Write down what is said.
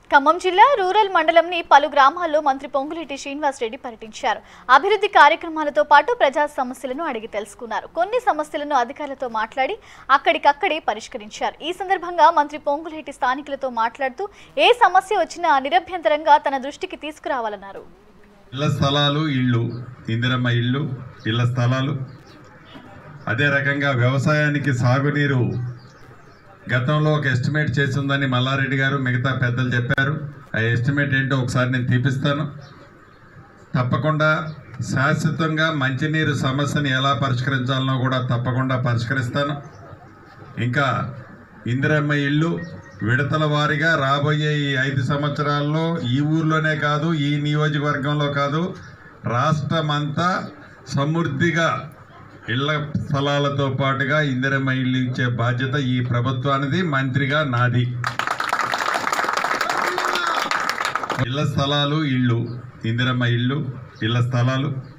ఖమ్మం జిల్లా రూరల్ మండలంని పలు గ్రామాల్లో మంత్రి పొంగులేటి శ్రీనివాస్ రెడ్డి పర్యటించారు అభివృద్ధి కార్యక్రమాలతో పాటు ప్రజా సమస్యలను అడిగి తెలుసుకున్నారు కొన్ని సమస్యలను అధికారులతో మాట్లాడి అక్కడికక్కడే పరిష్కరించారు ఈ సందర్భంగా మంత్రి పొంగులేటి స్థానికులతో మాట్లాడుతూ ఏ సమస్య వచ్చినా నిరభ్యంతరంగా తన దృష్టికి తీసుకురావాలన్నారు ఇళ్ల స్థలాలు ఇళ్ళు ఇందిరమ్మ ఇళ్ళు ఇళ్ల స్థలాలు అదే రకంగా వ్యవసాయానికి సాగునీరు గతంలో ఒక ఎస్టిమేట్ చేసిందని మల్లారెడ్డి గారు మిగతా పెద్దలు చెప్పారు ఆ ఎస్టిమేట్ ఏంటో ఒకసారి నేను తీపిస్తాను తప్పకుండా శాశ్వతంగా మంచినీరు సమస్యని ఎలా పరిష్కరించాలనో కూడా తప్పకుండా పరిష్కరిస్తాను ఇంకా ఇందిరమ్మ ఇల్లు విడతల వారీగా రాబోయే ఈ ఐదు సంవత్సరాల్లో ఈ ఊర్లోనే కాదు ఈ నియోజకవర్గంలో కాదు రాష్ట్రమంతా సమృద్ధిగా ఇళ్ల స్థలాలతో పాటుగా ఇందిరమ్మ ఇల్లు ఇచ్చే బాధ్యత ఈ ప్రభుత్వానిది మంత్రిగా నాది ఇళ్ల స్థలాలు ఇళ్ళు ఇందిరమ్మ ఇళ్ళు ఇళ్ల స్థలాలు